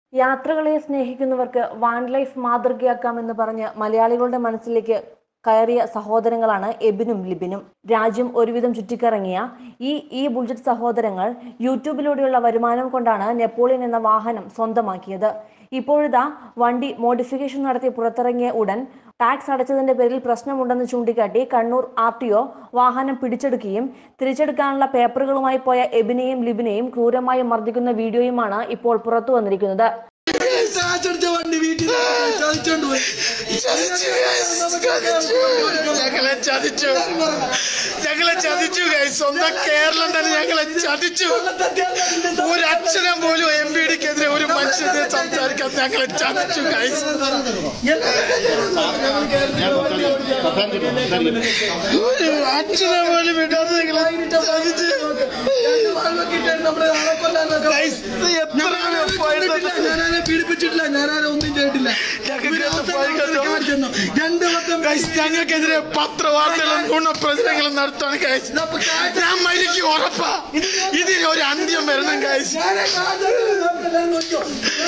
യാത്രകളെ സ്നേഹിക്കുന്നവർക്ക് van life മാതൃകയാക്കാമെന്ന് പറഞ്ഞ് മലയാളികളുടെ മനസ്സിലേക്ക് കയറിയ സഹോദരങ്ങളാണ് എബിനും ലിബിനും രാജ്യം ഒരുവിധം ചുറ്റിക്കറങ്ങിയ ഈ ഈ ബുൾജറ്റ് സഹോദരങ്ങൾ യൂട്യൂബിലൂടെയുള്ള വരുമാനം കൊണ്ടാണ് നെപ്പോളിയൻ എന്ന വാഹനം സ്വന്തമാക്കിയത് ഇപ്പോഴിതാ വണ്ടി മോഡിഫിക്കേഷൻ നടത്തി പുറത്തിറങ്ങിയ ഉടൻ ടാക്സ് അടച്ചതിന്റെ പേരിൽ പ്രശ്നമുണ്ടെന്ന് ചൂണ്ടിക്കാട്ടി കണ്ണൂർ ആർ ടി ഒ വാഹനം പിടിച്ചെടുക്കുകയും തിരിച്ചെടുക്കാനുള്ള പേപ്പറുകളുമായി പോയ എബിനെയും ലിബിനെയും ക്രൂരമായി മർദ്ദിക്കുന്ന വീഡിയോയുമാണ് ഇപ്പോൾ പുറത്തു വന്നിരിക്കുന്നത് ചാച്ചടിച്ച വണ്ടി വീട്ടിൽ ചതിച്ചോണ്ട് പോയി ചതിച്ചു guys. ചതിച്ചു. ഞങ്ങളെ ചതിച്ചു ഞങ്ങളെ ചതിച്ചു guys. സ്വന്തം കേരളം തന്നെ ഞങ്ങളെ ചതിച്ചു ഒരു അക്ഷരം പോലും എം പി ഡിക്കെതിരെ ഒരു മനുഷ്യനെ സംസാരിക്കാൻ ഞങ്ങളെ ചതിച്ചു ഗൈസ് ഒരു അക്ഷരം പോലും വിടാതെ ഞങ്ങളെ ചതിച്ചു Guys, ഇത് എത്ര ഞാനാരെ പീഡിപ്പിച്ചിട്ടില്ല ഞാനാരെ ഒന്നും ചെയ്തിട്ടില്ല ഞങ്ങൾക്ക് ഇവര് അവസാനം ഫൈൻ കണ്ടോ? കാണിച്ചു തന്നു. രണ്ട് വട്ടം ഗൈസ് ഞങ്ങൾക്കെതിരെ പത്രവാർത്തകളും ഗുണപ്രചരണങ്ങളും നടത്താണ് ഗൈസ് ഞാൻ മരിക്കും ഉറപ്പാ ഇതിന് ഒരു അന്ത്യം വരണം ഗൈസ് ഞാനെ കാണിച്ചു തന്നു. നോക്കിയോ?